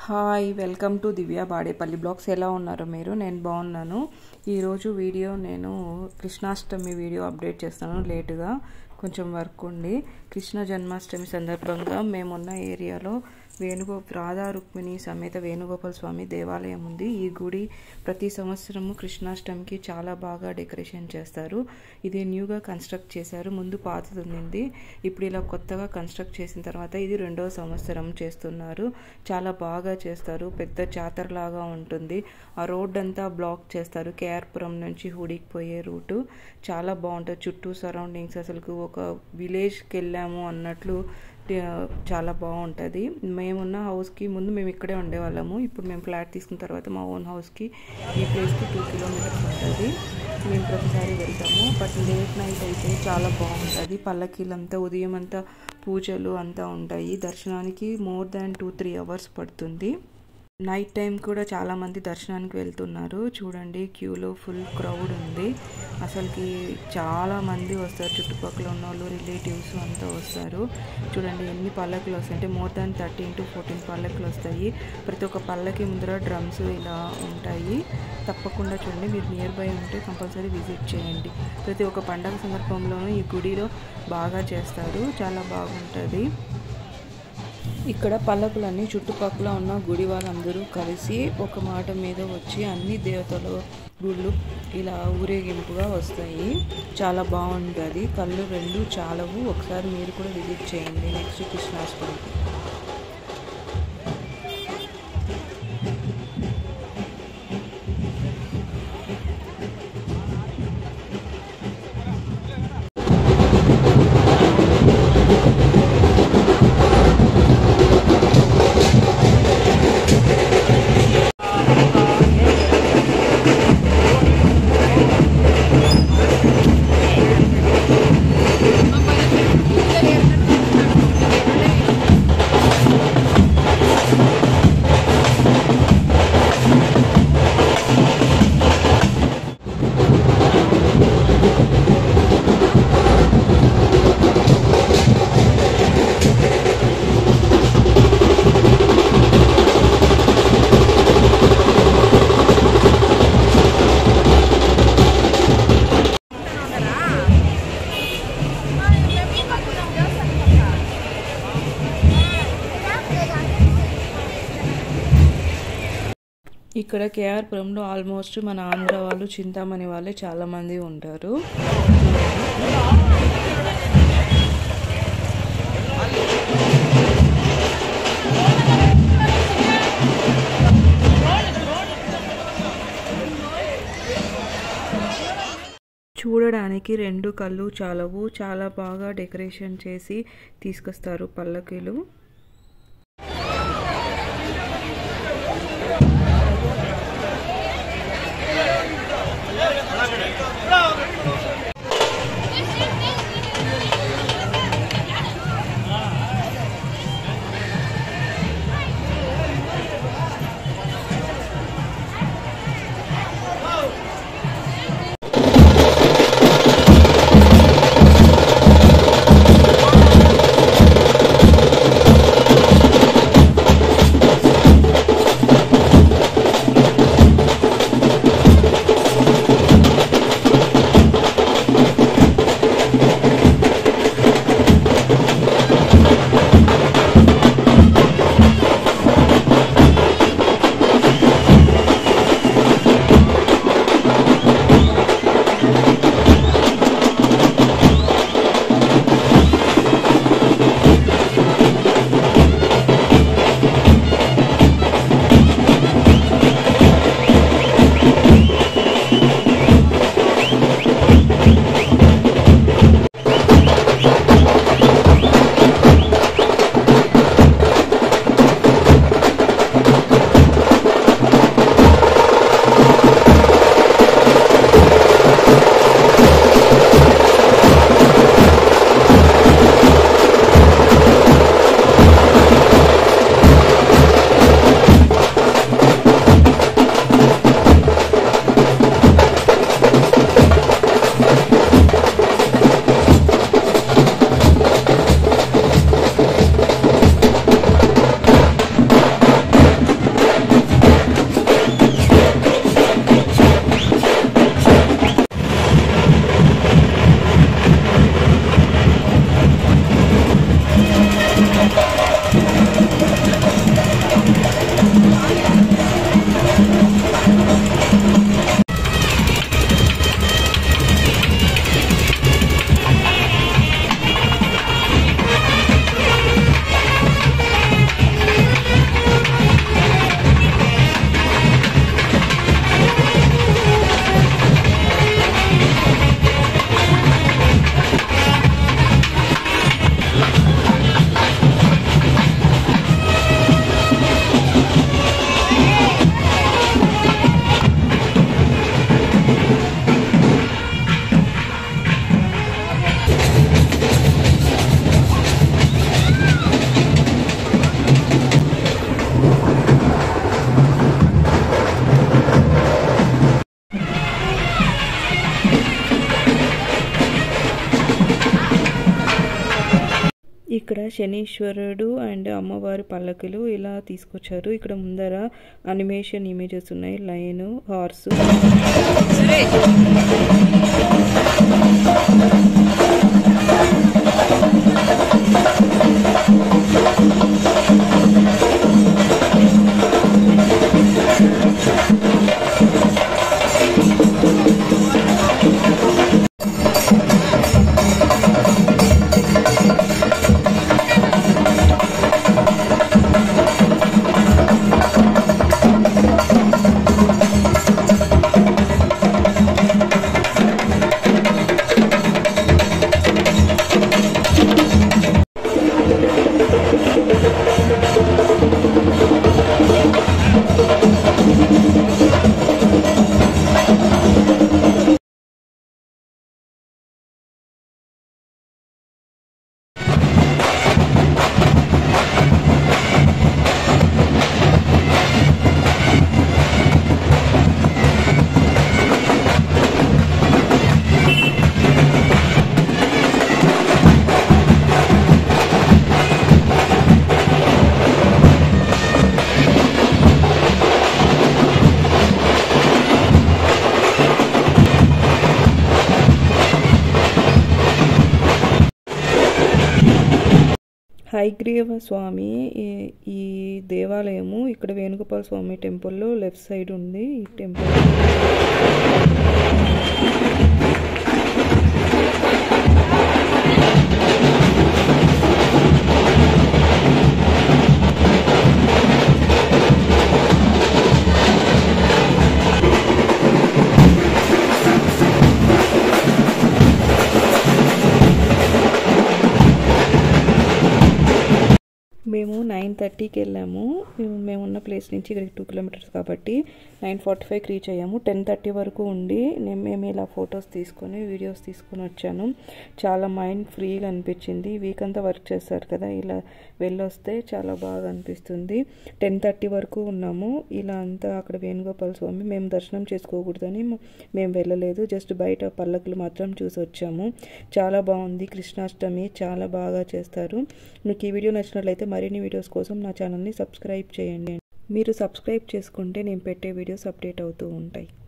hi welcome to Divya Badepalli blogs ఎలా ఉన్నారు మీరు నేను బాగున్నాను ఈరోజు వీడియో నేను కృష్ణాష్టమి వీడియో అప్డేట్ చేస్తాను లేటుగా కొంచెం వర్క్ ఉండి కృష్ణ జన్మాష్టమి సందర్భంగా మేమున్న ఏరియాలో వేణుగో రాధా రుక్మిణి సమేత వేణుగోపాల స్వామి దేవాలయం ఉంది ఈ గుడి ప్రతి సంవత్సరము కృష్ణాష్టమికి చాలా బాగా డెకరేషన్ చేస్తారు ఇది న్యూగా కన్స్ట్రక్ట్ చేశారు ముందు పాతది ఉంది ఇప్పుడు ఇలా కొత్తగా కన్స్ట్రక్ట్ చేసిన తర్వాత ఇది రెండో సంవత్సరం చేస్తున్నారు చాలా బాగా చేస్తారు పెద్ద జాతర లాగా ఉంటుంది ఆ రోడ్ అంతా బ్లాక్ చేస్తారు కేఆర్పురం నుంచి హుడికి పోయే రూటు చాలా బాగుంటుంది చుట్టూ సరౌండింగ్స్ అసలు ఒక విలేజ్కి వెళ్ళాము అన్నట్లు చాలా బాగుంటుంది మేమున్న హౌస్కి ముందు మేము ఇక్కడే ఉండేవాళ్ళము ఇప్పుడు మేము ఫ్లాట్ తీసుకున్న తర్వాత మా ఓన్ హౌస్కి ఈ ప్లేస్కి టూ కిలోమీటర్స్ ఉంటుంది మేము ప్రతిసారి వెళ్తాము బట్ లేట్ నైట్ అయితే చాలా బాగుంటుంది పల్లకీలంతా ఉదయం అంతా పూజలు అంతా ఉంటాయి దర్శనానికి more than two three hours పడుతుంది నైట్ టైం కూడా చాలామంది దర్శనానికి వెళ్తున్నారు చూడండి క్యూలో ఫుల్ క్రౌడ్ ఉంది అసలుకి చాలా మంది వస్తారు చుట్టుపక్కల ఉన్న వాళ్ళు రిలేటివ్స్ అంతా వస్తారు చూడండి ఎన్ని పల్లకులు వస్తాయి అంటే more than thirteen to fourteen పల్లకులు వస్తాయి ప్రతి ఒక్క పల్లకి ముందర డ్రమ్స్ ఇలా ఉంటాయి తప్పకుండా చూడండి మీరు నియర్ బై ఉంటే కంపల్సరీ విజిట్ చేయండి ప్రతి ఒక్క పండగ సందర్భంలోనూ ఈ గుడిలో బాగా చేస్తారు చాలా బాగుంటుంది ఇక్కడ పల్లకులన్నీ చుట్టుపక్కల ఉన్న గుడి వాళ్ళందరూ కలిసి ఒక మాట మీద వచ్చి అన్ని దేవతల గుళ్ళు ఇలా ఊరేగింపుగా వస్తాయి చాలా బాగుంటుంది కళ్ళు రెండు చాలవు ఒకసారి మీరు కూడా విజిట్ చేయండి నెక్స్ట్ కృష్ణాష్టమికి ఇక్కడ కేఆర్పురంలో ఆల్మోస్ట్ మన ఆంధ్ర వాళ్ళు చింతామణి వాళ్ళే చాలామంది ఉంటారు చూడడానికి రెండు కళ్ళు చాలవు చాలా బాగా డెకరేషన్ చేసి తీసుకొస్తారు పల్లకీలు శనీశ్వరుడు అండ్ అమ్మవారి పల్లకిలు ఇలా తీసుకొచ్చారు ఇక్కడ ముందర అనిమేషన్ ఇమేజెస్ ఉన్నాయి లైన్ హార్స్ హైగ్రీవ స్వామి ఈ- ఈ దేవాలయము ఇక్కడ వేణుగోపాల స్వామి టెంపుల్లో లెఫ్ట్ సైడ్ ఉంది ఈ టెంపుల్ మేము నైన్ థర్టీకి వెళ్ళాము మేము ఉన్న ప్లేస్ నుంచి ఇక్కడికి టూ కిలోమీటర్స్ కాబట్టి నైన్ ఫార్టీ ఫైవ్కి రీచ్ అయ్యాము టెన్ థర్టీ వరకు ఉండి నేను మేము ఇలా ఫొటోస్ తీసుకొని వీడియోస్ తీసుకొని వచ్చాను చాలా మైండ్ ఫ్రీగా అనిపించింది వీక్ అంతా వర్క్ చేస్తారు కదా ఇలా వెళ్ళొస్తే చాలా బాగా అనిపిస్తుంది టెన్ థర్టీ వరకు ఉన్నాము ఇలా అంతా అక్కడ వేణుగోపాల స్వామి మేము దర్శనం చేసుకోకూడదని మేము వెళ్ళలేదు జస్ట్ బయట పల్లకులు మాత్రం చూసి వచ్చాము చాలా బాగుంది కృష్ణాష్టమి చాలా బాగా చేస్తారు మీకు ఈ వీడియో నచ్చినట్లయితే మరిన్ని వీడియోస్ కోసం నా ఛానల్ని సబ్స్క్రైబ్ చేయండి మీరు సబ్స్క్రైబ్ చేసుకుంటే నేను పెట్టే వీడియోస్ అప్డేట్ అవుతూ ఉంటాయి